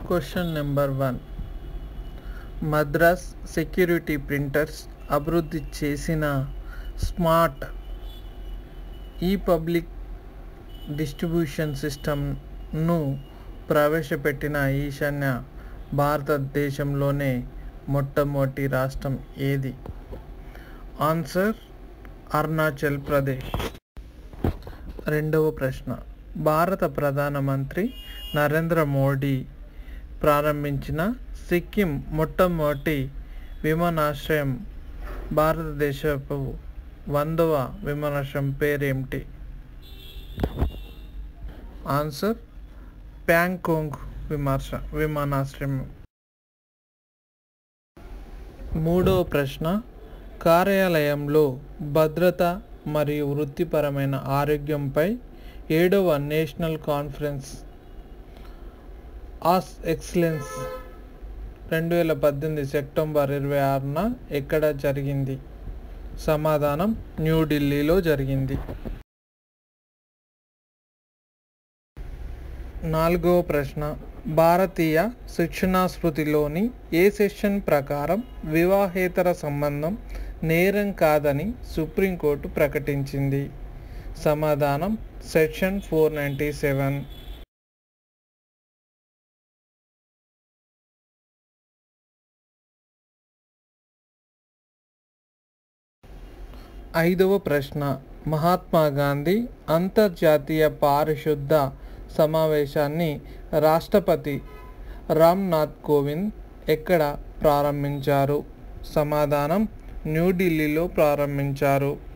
question number one Madras security printers అభివృద్ధి చేసిన smart ఈ పబ్లిక్ డిస్ట్రిబ్యూషన్ సిస్టమ్ను ప్రవేశపెట్టిన ఈశాన్య భారతదేశంలోనే మొట్టమొదటి రాష్ట్రం ఏది ఆన్సర్ అరుణాచల్ ప్రదేశ్ రెండవ ప్రశ్న భారత ప్రధానమంత్రి నరేంద్ర మోడీ ప్రారంభించిన సిక్కిం మొట్టమొదటి విమానాశ్రయం భారతదేశపు వందవ విమానాశ్రయం పేరేమిటి ఆన్సర్ ప్యాంకోంగ్ విమార్శ విమానాశ్రయం మూడవ ప్రశ్న కార్యాలయంలో భద్రత మరియు వృత్తిపరమైన ఆరోగ్యంపై ఏడవ నేషనల్ కాన్ఫరెన్స్ ఆస్ ఎక్సలెన్స్ రెండు వేల పద్దెనిమిది సెప్టెంబర్ ఇరవై ఆరున ఎక్కడ జరిగింది సమాధానం న్యూఢిల్లీలో జరిగింది నాలుగవ ప్రశ్న భారతీయ శిక్షణా స్మృతిలోని ఏ సెక్షన్ ప్రకారం వివాహేతర సంబంధం నేరం కాదని సుప్రీంకోర్టు ప్రకటించింది సమాధానం సెక్షన్ ఫోర్ నైంటీ సెవెన్ ఐదవ ప్రశ్న మహాత్మా గాంధీ అంతర్జాతీయ పారిశుద్ధ సమావేశాన్ని రాష్ట్రపతి రామ్నాథ్ కోవింద్ ఎక్కడ ప్రారంభించారు సమాధానం న్యూఢిల్లీలో ప్రారంభించారు